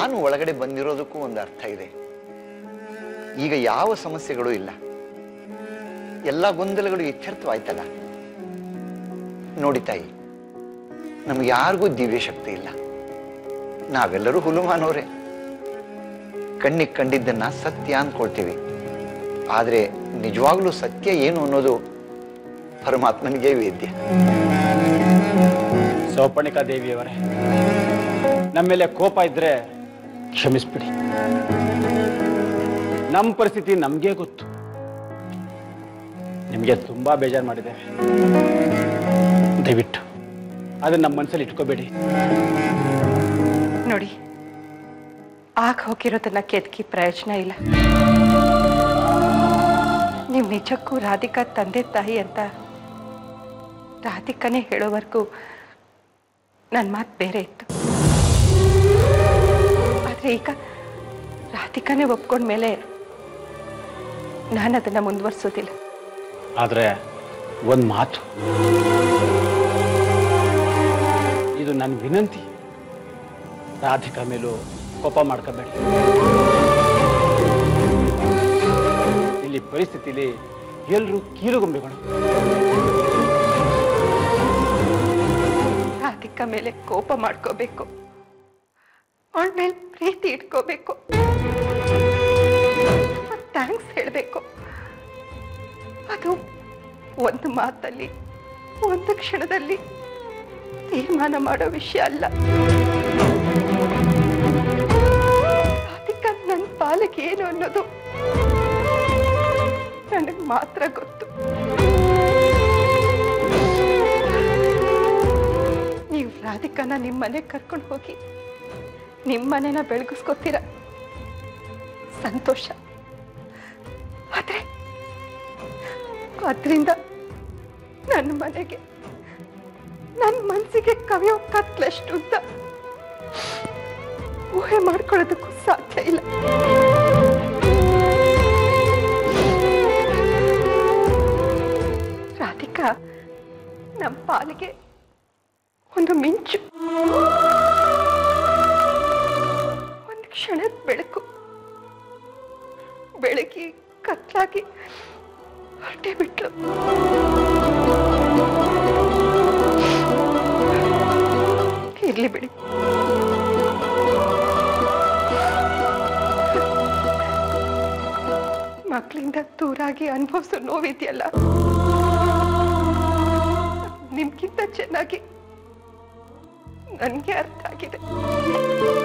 ನಾನು ಒಳಗಡೆ ಬಂದಿರೋದಕ್ಕೂ ಒಂದು ಅರ್ಥ ಇದೆ ಈಗ ಯಾವ ಸಮಸ್ಯೆಗಳು ಇಲ್ಲ ಎಲ್ಲ ಗೊಂದಲಗಳು ಇತ್ಯರ್ಥವಾಯ್ತಲ್ಲ ನೋಡಿ ತಾಯಿ ನಮ್ಗೆ ಯಾರಿಗೂ ದಿವ್ಯ ಶಕ್ತಿ ಇಲ್ಲ ನಾವೆಲ್ಲರೂ ಹುಲುಮಾನವರೇ ಕಣ್ಣಿಗೆ ಕಂಡಿದ್ದನ್ನ ಸತ್ಯ ಅಂದ್ಕೊಳ್ತೀವಿ ಆದ್ರೆ ನಿಜವಾಗ್ಲೂ ಸತ್ಯ ಏನು ಅನ್ನೋದು ಪರಮಾತ್ಮನಿಗೆ ವೇದ್ಯ ಸೌಪರ್ಣಿಕಾ ದೇವಿಯವರೇ ನಮ್ಮ ಮೇಲೆ ಕೋಪ ಇದ್ರೆ ಕ್ಷಮಿಸ್ಬಿಡಿ ನಮ್ಮ ಪರಿಸ್ಥಿತಿ ನಮಗೆ ಗೊತ್ತು ನಿಮಗೆ ತುಂಬಾ ಬೇಜಾರು ಮಾಡಿದ್ದೇವೆ ದಯವಿಟ್ಟು ಅದನ್ನ ನಮ್ಮ ಮನಸ್ಸಲ್ಲಿ ಇಟ್ಕೋಬೇಡಿ ನೋಡಿ ಆಗ ಹೋಗಿರೋದನ್ನ ಕೆದಕಿ ಪ್ರಯೋಜನ ಇಲ್ಲ ನೀವು ನಿಜಕ್ಕೂ ರಾಧಿಕಾ ತಂದೆ ತಾಯಿ ಅಂತ ರಾಧಿಕಾನೇ ಹೇಳೋವರೆಗೂ ನನ್ನ ಮಾತು ಬೇರೆ ಇತ್ತು ಆದ್ರೆ ಈಗ ರಾಧಿಕಾನೇ ಒಪ್ಕೊಂಡ್ಮೇಲೆ ನಾನು ಅದನ್ನ ಮುಂದುವರ್ಸೋದಿಲ್ಲ ಆದರೆ ಒಂದು ಮಾತು ಇದು ನನ್ನ ವಿನಂತಿ ರಾಧಿಕಾ ಮೇಲೂ ಕೋಪ ಮಾಡ್ಕೋಬೇಡಿ ಇಲ್ಲಿ ಪರಿಸ್ಥಿತಿಲಿ ಎಲ್ಲರೂ ಕೀಲುಗೊಂಬೆಗಳು ರಾಧಿಕಾ ಮೇಲೆ ಕೋಪ ಮಾಡ್ಕೋಬೇಕು ಅವಳ ಮೇಲೆ ಪ್ರೀತಿ ಇಟ್ಕೋಬೇಕು ಥ್ಯಾಂಕ್ಸ್ ಹೇಳಬೇಕು ಅದು ಒಂದು ಮಾತಲ್ಲಿ ಒಂದು ಕ್ಷಣದಲ್ಲಿ ತೀರ್ಮಾನ ಮಾಡೋ ವಿಷಯ ಅಲ್ಲ ರಾಧಿಕಾ ನನ್ನ ಪಾಲಿಗೆ ಏನು ಅನ್ನೋದು ನನಗೆ ಮಾತ್ರ ಗೊತ್ತು ನೀವು ರಾಧಿಕಾನ ನಿಮ್ಮ ಮನೆಗೆ ಕರ್ಕೊಂಡು ಹೋಗಿ ನಿಮ್ಮ ಮನೆನ ಬೆಳಗಿಸ್ಕೊತೀರ ಸಂತೋಷ ಆದ್ರೆ ಅದರಿಂದ ನನ್ನ ಮನೆಗೆ ನನ್ನ ಮನಸ್ಸಿಗೆ ಕವಿಯೋ ಕತ್ಲೆಷ್ಟು ಅಂತ ಊಹೆ ಮಾಡ್ಕೊಳ್ಳೋದಕ್ಕೂ ಸಾಧ್ಯ ಇಲ್ಲ ರಾಧಿಕಾ ನಮ್ಮ ಪಾಲಿಗೆ ಒಂದು ಮಿಂಚು ಒಂದು ಕ್ಷಣದ ಬೆಳಕು ಬೆಳಗಿ ಕತ್ಲಾಗಿ ಹೊರಟೆ ಬಿಟ್ಲು ಇರ್ಲಿ ಬಿಡಿ ಮಕ್ಕಳಿಂದ ದೂರಾಗಿ ಅನುಭವಿಸೋ ನೋವಿದೆಯಲ್ಲ ನಿಮ್ಗಿಂತ ಚೆನ್ನಾಗಿ ನನಗೆ ಅರ್ಥ ಆಗಿದೆ